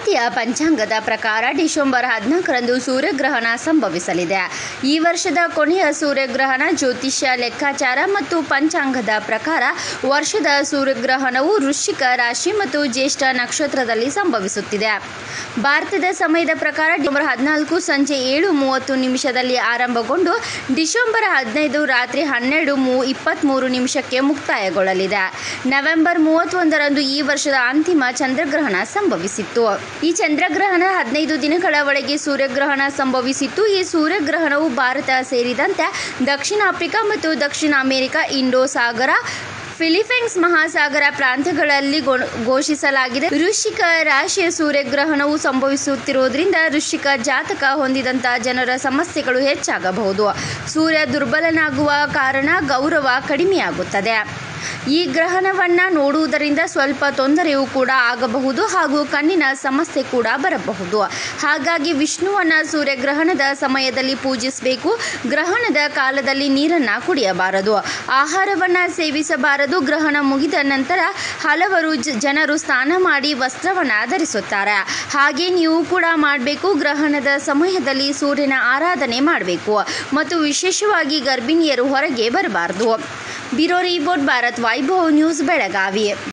ಭಾರತೀಯ ಪಂಚಾಂಗದ ಪ್ರಕಾರ ಡಿಸೆಂಬರ್ ಹದಿನಾಲ್ಕರಂದು ಸೂರ್ಯಗ್ರಹಣ ಸಂಭವಿಸಲಿದೆ ಈ ವರ್ಷದ ಕೊನೆಯ ಸೂರ್ಯಗ್ರಹಣ ಜ್ಯೋತಿಷ್ಯ ಲೆಕ್ಕಾಚಾರ ಮತ್ತು ಪಂಚಾಂಗದ ಪ್ರಕಾರ ವರ್ಷದ ಸೂರ್ಯಗ್ರಹಣವು ವೃಶ್ಚಿಕ ರಾಶಿ ಮತ್ತು ಜ್ಯೇಷ್ಠ ನಕ್ಷತ್ರದಲ್ಲಿ ಸಂಭವಿಸುತ್ತಿದೆ ಭಾರತದ ಸಮಯದ ಪ್ರಕಾರ ಡಿಸೆಂಬರ್ ಹದಿನಾಲ್ಕು ಸಂಜೆ ಏಳು ಮೂವತ್ತು ನಿಮಿಷದಲ್ಲಿ ಆರಂಭಗೊಂಡು ಡಿಸೆಂಬರ್ ಹದಿನೈದು ರಾತ್ರಿ ಹನ್ನೆರಡು ಮೂ ಇಪ್ಪತ್ತ್ಮೂರು ನಿಮಿಷಕ್ಕೆ ಮುಕ್ತಾಯಗೊಳ್ಳಲಿದೆ ನವೆಂಬರ್ ಮೂವತ್ತೊಂದರಂದು ಈ ವರ್ಷದ ಅಂತಿಮ ಚಂದ್ರಗ್ರಹಣ ಸಂಭವಿಸಿತ್ತು ಈ ಚಂದ್ರಗ್ರಹಣ ಹದಿನೈದು ದಿನಗಳ ಒಳಗೆ ಸೂರ್ಯಗ್ರಹಣ ಸಂಭವಿಸಿತ್ತು ಈ ಸೂರ್ಯಗ್ರಹಣವು ಭಾರತ ಸೇರಿದಂತೆ ದಕ್ಷಿಣ ಆಫ್ರಿಕಾ ಮತ್ತು ದಕ್ಷಿಣ ಅಮೆರಿಕ ಇಂಡೋ ಸಾಗರ ಫಿಲಿಪೈನ್ಸ್ ಮಹಾಸಾಗರ ಪ್ರಾಂತ್ಯಗಳಲ್ಲಿ ಗೊ- ಘೋಷಿಸಲಾಗಿದೆ ವೃಶ್ಚಿಕ ರಾಶಿಯ ಸೂರ್ಯಗ್ರಹಣವು ಸಂಭವಿಸುತ್ತಿರುವುದರಿಂದ ವೃಶ್ಚಿಕ ಜಾತಕ ಹೊಂದಿದಂಥ ಜನರ ಸಮಸ್ಯೆಗಳು ಹೆಚ್ಚಾಗಬಹುದು ಸೂರ್ಯ ದುರ್ಬಲನಾಗುವ ಕಾರಣ ಗೌರವ ಕಡಿಮೆಯಾಗುತ್ತದೆ ಈ ಗ್ರಹಣವನ್ನ ನೋಡುವುದರಿಂದ ಸ್ವಲ್ಪ ತೊಂದರೆಯೂ ಕೂಡ ಆಗಬಹುದು ಹಾಗೂ ಕಣ್ಣಿನ ಸಮಸ್ಯೆ ಕೂಡ ಬರಬಹುದು ಹಾಗಾಗಿ ವಿಷ್ಣುವನ್ನ ಸೂರ್ಯಗ್ರಹಣದ ಸಮಯದಲ್ಲಿ ಪೂಜಿಸಬೇಕು ಗ್ರಹಣದ ಕಾಲದಲ್ಲಿ ನೀರನ್ನ ಕುಡಿಯಬಾರದು ಆಹಾರವನ್ನ ಸೇವಿಸಬಾರದು ಗ್ರಹಣ ಮುಗಿದ ನಂತರ ಹಲವರು ಜ- ಜನರು ಸ್ನಾನ ಮಾಡಿ ವಸ್ತ್ರವನ್ನ ಧರಿಸುತ್ತಾರೆ ಹಾಗೆ ನೀವು ಕೂಡ ಮಾಡಬೇಕು ಗ್ರಹಣದ ಸಮಯದಲ್ಲಿ ಸೂರ್ಯನ ಆರಾಧನೆ ಮಾಡಬೇಕು ಮತ್ತು ವಿಶೇಷವಾಗಿ ಗರ್ಭಿಣಿಯರು ಹೊರಗೆ ಬರಬಾರದು bureau report Bharat Vaibhav news Belagavi